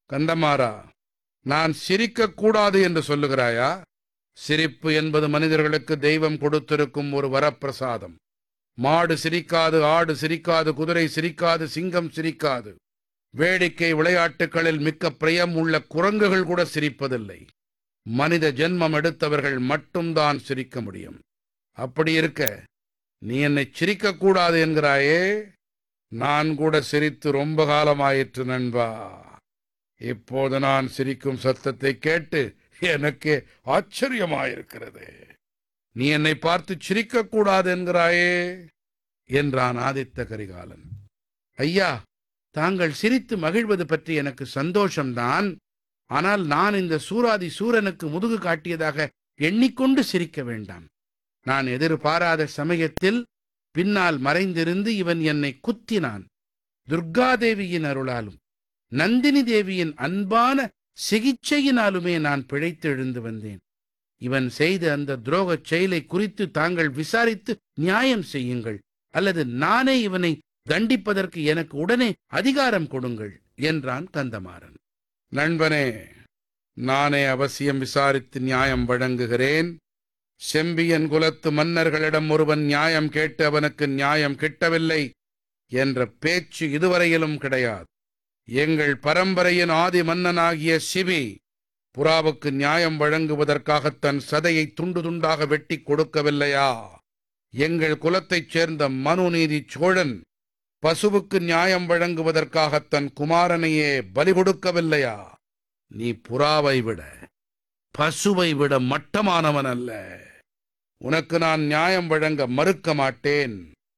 கந்தமாறா நான் சிரிக்கக் கூடாது என்று சொல்லுகிறாயா சிரிப்பு என்பது மனிதர்களுக்கு தெய்வம் கொடுத்திருக்கும் ஒரு வரப்பிரசாதம் மாடு சிரிக்காது ஆடு சிரிக்காது குதிரை சிரிக்காது சிங்கம் சிரிக்காது வேடிக்கை விளையாட்டுகளில் மிக்க பிரியம் உள்ள குரங்குகள் கூட சிரிப்பதில்லை மனித ஜென்மம் எடுத்தவர்கள் மட்டும்தான் சிரிக்க முடியும் அப்படி இருக்க நீ என்னை சிரிக்கக் கூடாது என்கிறாயே நான் கூட சிரித்து ரொம்ப காலமாயிற்று நண்பா இப்போது நான் சிரிக்கும் சத்தத்தை கேட்டு எனக்கு ஆச்சரியமாயிருக்கிறது நீ என்னை பார்த்து சிரிக்கக் கூடாது என்கிறாயே என்றான் ஆதித்த கரிகாலன் ஐயா தாங்கள் சிரித்து மகிழ்வது பற்றி எனக்கு சந்தோஷம்தான் ஆனால் நான் இந்த சூராதி சூரனுக்கு முதுகு காட்டியதாக எண்ணிக்கொண்டு சிரிக்க வேண்டாம் நான் எதிர்பாராத சமயத்தில் பின்னால் மறைந்திருந்து இவன் என்னை குத்தினான் துர்காதேவியின் அருளாலும் நந்தினி தேவியின் அன்பான சிகிச்சையினாலுமே நான் பிழைத்து எழுந்து வந்தேன் இவன் செய்த அந்த துரோகச் செயலை குறித்து தாங்கள் விசாரித்து நியாயம் செய்யுங்கள் அல்லது நானே இவனை தண்டிப்பதற்கு எனக்கு உடனே அதிகாரம் கொடுங்கள் என்றான் கந்தமாறன் நண்பனே நானே அவசியம் விசாரித்து நியாயம் வழங்குகிறேன் செம்பியன் குலத்து மன்னர்களிடம் ஒருவன் நியாயம் கேட்டு அவனுக்கு நியாயம் கிட்டவில்லை என்ற பேச்சு இதுவரையிலும் கிடையாது எங்கள் பரம்பரையின் ஆதி மன்னனாகிய சிபி புறாவுக்கு நியாயம் வழங்குவதற்காக தன் சதையை துண்டு துண்டாக வெட்டி கொடுக்கவில்லையா எங்கள் குலத்தைச் சேர்ந்த மனுநீதி சோழன் பசுவுக்கு நியாயம் வழங்குவதற்காக தன் குமாரனையே பலி கொடுக்கவில்லையா நீ புறாவை விட பசுவை விட மட்டமானவன் அல்ல உனக்கு நான் நியாயம் வழங்க மறுக்க மாட்டேன்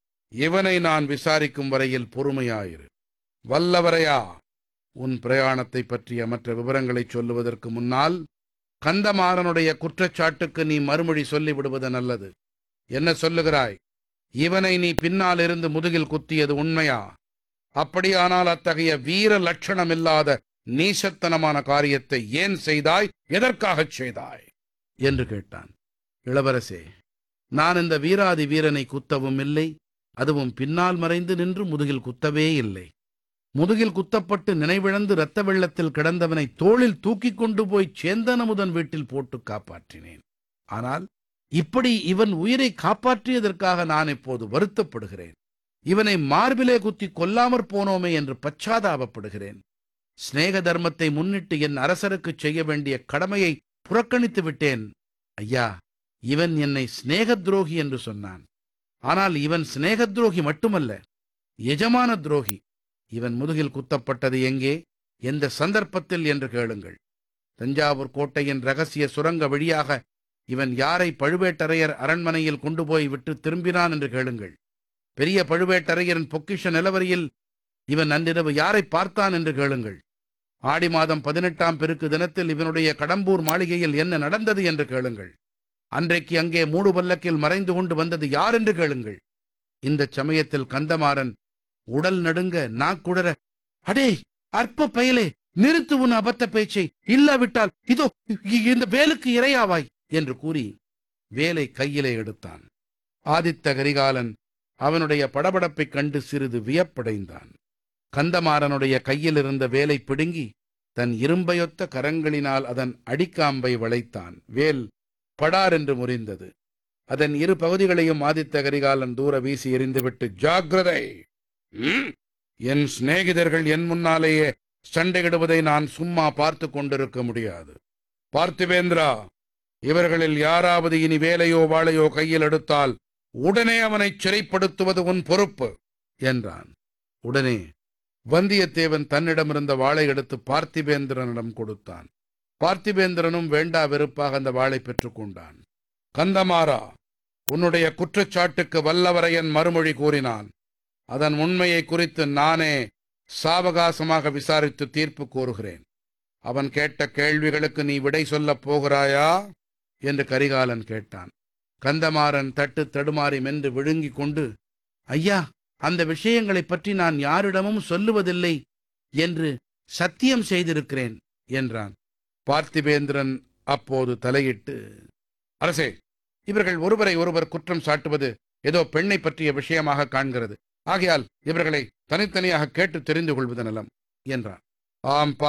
இவனை நான் விசாரிக்கும் வரையில் பொறுமையாயிரு வல்லவரையா உன் பிரயாணத்தை பற்றிய மற்ற விவரங்களை சொல்லுவதற்கு முன்னால் கந்தமாறனுடைய குற்றச்சாட்டுக்கு நீ மறுமொழி சொல்லிவிடுவது நல்லது என்ன சொல்லுகிறாய் இவனை நீ பின்னால் இருந்து முதுகில் குத்தியது உண்மையா அப்படியானால் அத்தகைய வீர லட்சணமில்லாத நீசத்தனமான காரியத்தை ஏன் செய்தாய் எதற்காகச் செய்தாய் என்று கேட்டான் இளவரசே நான் இந்த வீராதி வீரனை குத்தவும் இல்லை அதுவும் பின்னால் மறைந்து நின்று முதுகில் குத்தவே இல்லை முதுகில் குத்தப்பட்டு நினைவிழந்து இரத்த வெள்ளத்தில் கிடந்தவனை தோளில் தூக்கிக் கொண்டு போய் சேந்தனமுதன் வீட்டில் போட்டு காப்பாற்றினேன் ஆனால் இப்படி இவன் உயிரை காப்பாற்றியதற்காக நான் இப்போது வருத்தப்படுகிறேன் இவனை மார்பிலே குத்தி கொல்லாமற் போனோமே என்று பச்சாதாபப்படுகிறேன் சிநேக தர்மத்தை முன்னிட்டு என் அரசருக்குச் செய்ய வேண்டிய கடமையை புறக்கணித்து விட்டேன் ஐயா இவன் என்னை சிநேக துரோகி என்று சொன்னான் ஆனால் இவன் சிநேக துரோகி மட்டுமல்ல எஜமான துரோகி இவன் முதுகில் குத்தப்பட்டது எங்கே எந்த சந்தர்ப்பத்தில் என்று கேளுங்கள் தஞ்சாவூர் கோட்டையின் ரகசிய சுரங்க வழியாக இவன் யாரை பழுவேட்டரையர் அரண்மனையில் கொண்டு போய் விட்டு திரும்பினான் என்று கேளுங்கள் பெரிய பழுவேட்டரையரின் பொக்கிஷ நிலவரியில் இவன் அன்றிரவு யாரை பார்த்தான் என்று கேளுங்கள் ஆடி மாதம் பதினெட்டாம் பெருக்கு தினத்தில் இவனுடைய கடம்பூர் மாளிகையில் என்ன நடந்தது என்று கேளுங்கள் அன்றைக்கு அங்கே மூடு பல்லக்கில் மறைந்து கொண்டு வந்தது யார் என்று கேளுங்கள் இந்த சமயத்தில் கந்தமாறன் உடல் நடுங்க நாக்குடர அடே அற்ப பயலே நிறுத்து உன் அபத்த பேச்சை இல்லாவிட்டால் இதோ இ- இந்த வேலுக்கு இரையாவாய் என்று கூறி வேலை கையிலே எடுத்தான் ஆதித்த கரிகாலன் அவனுடைய படபடப்பைக் கண்டு சிறிது வியப்படைந்தான் கந்தமாறனுடைய கையில் இருந்த வேலை பிடுங்கி தன் இரும்பையொத்த கரங்களினால் அதன் அடிக்காம்பை வளைத்தான் வேல் படார் என்று முறிந்தது அதன் இரு பகுதிகளையும் ஆதித்த கரிகாலன் தூர வீசி எறிந்துவிட்டு ஜாக்கிரதை ம், என் சிநேகிதர்கள் என் முன்னாலேயே சண்டையிடுவதை நான் சும்மா பார்த்து கொண்டிருக்க முடியாது பார்த்திவேந்திரா இவர்களில் யாராவது இனி வேலையோ வாளையோ கையில் எடுத்தால் உடனே அவனை சிறைப்படுத்துவது உன் பொறுப்பு என்றான் உடனே வந்தியத்தேவன் தன்னிடமிருந்த வாளை எடுத்து பார்த்திபேந்திரனிடம் கொடுத்தான் பார்த்திபேந்திரனும் வேண்டா வெறுப்பாக அந்த வாளை பெற்றுக்கொண்டான் கந்தமாறா உன்னுடைய குற்றச்சாட்டுக்கு வல்லவரையன் மறுமொழி கூறினான் அதன் உண்மையை குறித்து நானே சாவகாசமாக விசாரித்து தீர்ப்பு கூறுகிறேன் அவன் கேட்ட கேள்விகளுக்கு நீ விடை சொல்லப் போகிறாயா என்று கரிகாலன் கேட்டான் கந்தமாறன் தட்டு தடுமாறி மென்று விழுங்கிக் கொண்டு ஐயா அந்த விஷயங்களைப் பற்றி நான் யாரிடமும் சொல்லுவதில்லை என்று சத்தியம் செய்திருக்கிறேன் என்றான் பார்த்திபேந்திரன் அப்போது தலையிட்டு அரசே இவர்கள் ஒருவரை ஒருவர் குற்றம் சாட்டுவது ஏதோ பெண்ணை பற்றிய விஷயமாக காண்கிறது ஆகையால் இவர்களை தனித்தனியாக கேட்டு தெரிந்து கொள்வது நலம் என்றான் ஆம்